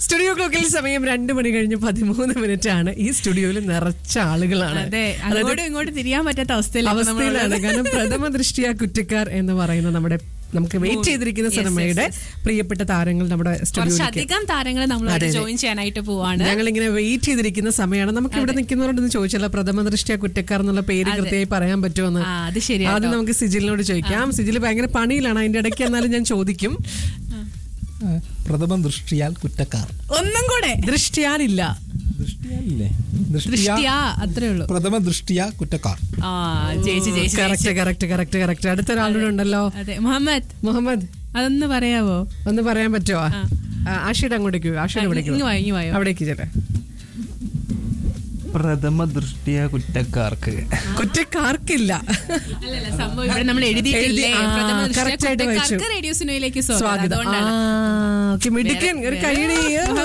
Studio ക്ലോക്കിൽ സമയം രണ്ട് മണി കഴിഞ്ഞ് പതിമൂന്ന് മിനിറ്റ് ആണ് ഈ സ്റ്റുഡിയോയിൽ നിറച്ച ആളുകളാണ് അതെ അതായത് അങ്ങോട്ടും ഇങ്ങോട്ടും തിരിയാൻ പറ്റാത്ത അവസ്ഥയിലാണ് അവസ്ഥയിലാണ് കാരണം പ്രഥമ ദൃഷ്ടിയ കുറ്റക്കാർ എന്ന് പറയുന്ന നമ്മുടെ നമുക്ക് വെയിറ്റ് ചെയ്തിരിക്കുന്ന Yes, സിനിമയുടെ yes, പ്രിയപ്പെട്ട താരങ്ങൾ നമ്മുടെ സ്റ്റുഡിയോയിലേക്ക് കുറച്ചധികം താരങ്ങൾ നമ്മൾ അതെ, അതെ. ജോയിൻ ചെയ്യാനായിട്ട് പോവാണ് ഞങ്ങൾ ഇങ്ങനെ വെയിറ്റ് ചെയ്തിരിക്കുന്ന സമയമാണ് നമുക്ക് ഇവിടെ നിൽക്കുന്നവരോടൊന്ന് ചോദിച്ചല്ലോ പ്രഥമ ദൃഷ്ടിയ കുറ്റക്കാർ എന്നുള്ള പേര് കൃത്യമായി പറയാൻ പറ്റുമെന്ന് ആ അത് ശരിയാ ആദ്യം നമുക്ക് സിജിലിനോട് ചോദിക്കാം സിജിൽ ഭയങ്കര പണിയിലാണ് അതിന്റെ ഇടയ്ക്ക് എന്നാലും ഞാൻ ചോദിക്കും പ്രഥമ ദൃഷ്ടിയാൽ കുറ്റക്കാർ ഒന്നും കൂടെ ദൃഷ്ടിയാലില്ല ദൃഷ്ടിയാലില്ലേ ദൃഷ്ടിയാ അത്രേ ഉള്ളൂ പ്രഥമ ദൃഷ്ടിയ കുറ്റക്കാർ ആ ജയിച്ച് ജയിച്ച് കറക്റ്റ് കറക്റ്റ് കറക്റ്റ് കറക്റ്റ് അടുത്ത ഒരാളുടെ ഉണ്ടല്ലോ അതെ മുഹമ്മദ് മുഹമ്മദ് അതൊന്ന് പറയാവോ ഒന്ന് പറയാൻ പറ്റുമോ ആഷിയുടെ അങ്ങോട്ടേക്ക് വരൂ, ആഷിയുടെ ഇവിടേക്ക് ഇങ്ങ് വാ. വാ, ഇങ്ങ് വായോ. അവിടേക്ക് ചേട്ടാ പ്രഥമ ദൃഷ്ടിയ കുറ്റക്കാർക്ക് കുറ്റക്കാർക്കില്ല അല്ലല്ല സംഭവം ഇവിടെ നമ്മൾ എഴുതിയിട്ടില്ലേ എഴുതി- ആ, പ്രഥമ ദൃഷ്ടിയ correct ആയിട്ട് കുറ്റക്കാർക്ക് വായിച്ചു. റേഡിയോ സിനിമയിലേക്ക് സ്വാഗതം സ്വാഗതം ആ, അതുകൊണ്ടാണ് ഓക്കേ, മിടുക്കൻ ഒരു വേറെ- കൈയടി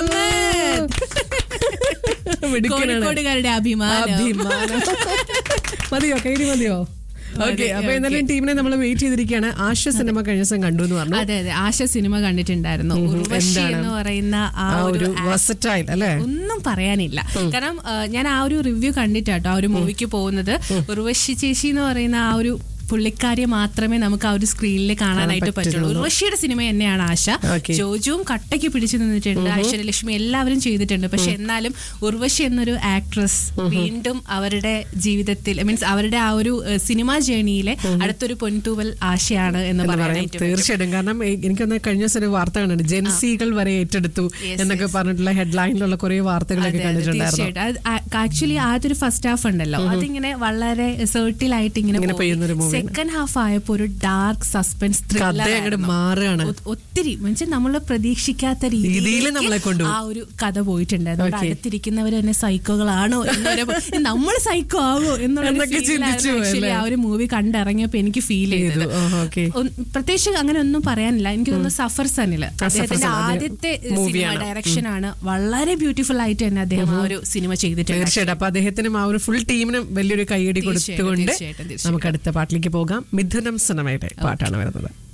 മിടുക്കനാണ് കോഴിക്കോടുകാരുടെ അഭിമാനം അഭിമാനം മതിയോ കൈയടി മതിയോ ഓക്കെ അപ്പൊ എന്നാലും ടീമിനെ നമ്മൾ വെയിറ്റ് ചെയ്തിരിക്കുകയാണ് ആശ സിനിമ കഴിഞ്ഞ ദിവസം കണ്ടു എന്ന് പറഞ്ഞു അതെ അതെ ആശ സിനിമ കണ്ടിട്ടുണ്ടായിരുന്നു ഉർവശി എന്താണ്? എന്ന് പറയുന്ന ആ ആ ഒരു ഒരു വെസറ്റൈൽ അല്ലേ ഒന്നും പറയാനില്ല കാരണം ആ, ഞാൻ ആ ഒരു റിവ്യൂ കണ്ടിട്ടാട്ടോ ആ ഒരു മൂവിക്ക് പോകുന്നത് ഉർവശി ചേച്ചി എന്ന് പറയുന്ന ആ ഒരു പുള്ളിക്കാരിയെ മാത്രമേ നമുക്ക് ആ ഒരു സ്ക്രീനിൽ കാണാനായിട്ട് പറ്റുള്ളൂ ഉർവശിയുടെ സിനിമ തന്നെയാണ് ആശ Okay. ജോജുവും കട്ടയ്ക്ക് പിടിച്ചു നിന്നിട്ടുണ്ട് ഐശ്വര്യലക്ഷ്മി എല്ലാവരും ചെയ്തിട്ടുണ്ട് പക്ഷെ എന്നാലും ഉർവശി എന്നൊരു ആക്ട്രസ് വീണ്ടും അവരുടെ ജീവിതത്തിൽ മീൻസ് അവരുടെ ആ ഒരു സിനിമാ ജേണിയിലെ അടുത്തൊരു പൊൻതൂവൽ ആശയാണ് എന്ന് എന്ന് പറയും പറയാനായിട്ട് പറ്റും. തീർച്ചയായിട്ടും കാരണം എ- എനിക്കൊന്ന് കഴിഞ്ഞ ദിവസം ഒരു വാർത്ത കണ്ടിട്ടുണ്ട് ജെൻസികൾ വരെ ഏറ്റെടുത്തു Yes, എന്നൊക്കെ പറഞ്ഞിട്ടുള്ള ഹെഡ്ലൈനിലുള്ള കുറെ വാർത്തകളൊക്കെ അതെ, അതെ, കണ്ടിട്ടുണ്ടായിരുന്നു തീർച്ചയായിട്ടും ആക്ച്വലി ആദ്യൊരു ഫസ്റ്റ് ഹാഫ് ഉണ്ടല്ലോ അതിങ്ങനെ വളരെ സെർട്ടിലായിട്ട് ഇങ്ങനെ ഇങ്ങനെ പെയ്യുന്നൊരു movie. സെക്കൻഡ് ഹാഫ് ആയപ്പോ ഒരു ഡാർക്ക് സസ്പെൻസ് കഥ അങ്ങോട്ട് മാറുകയാണ് ഒത്തിരി മീൻസ് നമ്മൾ പ്രതീക്ഷിക്കാത്ത രീതിയിൽ രീതിയിൽ നമ്മളെ കൊണ്ടുപോകും. ആ ഒരു കഥ പോയിട്ടുണ്ട് അതുകൊണ്ട് Okay. അടുത്തിരിക്കുന്നവർ തന്നെ സൈക്കോകളാണോ എന്നൊരു നമ്മൾ സൈക്കോ ആവോ എന്നൊക്കെ ചിന്തിച്ചു പോയി, ആക്ച്വലി അല്ലേ? ആ ഒരു മൂവി കണ്ടിറങ്ങിയപ്പോ എനിക്ക് ഫീൽ ചെയ്തു. ചെയ്തത് ഓഹോ, okay. ഒന്ന് പ്രത്യേകിച്ച് അങ്ങനെ ഒന്നും പറയാനില്ല എനിക്ക് തോന്നുന്നു സഫർ സനില് സഫർ അദ്ദേഹത്തിന്റെ സൻ, അതെ. ആദ്യത്തെ സിനിമ മൂവിയാണ്. ഡയറക്ഷൻ ആണ് വളരെ ബ്യൂട്ടിഫുൾ ആയിട്ട് തന്നെ അദ്ദേഹം ആ ഒരു സിനിമ ചെയ്തിട്ടുണ്ട് തീർച്ചയായിട്ടും അപ്പൊ അദ്ദേഹത്തിനും ആ ഒരു ഫുൾ ടീമിനും വലിയൊരു കൈയടി തീർച്ചയായിട്ടും, കൊടുത്തുകൊണ്ട് തീർച്ചയായിട്ടും, തീർച്ചയായിട്ടും. നമുക്ക് അടുത്ത പാട്ടിലേക്ക് പോകാം മിഥുനം സിനിമയുടെ പാട്ടാണ് വരുന്നത്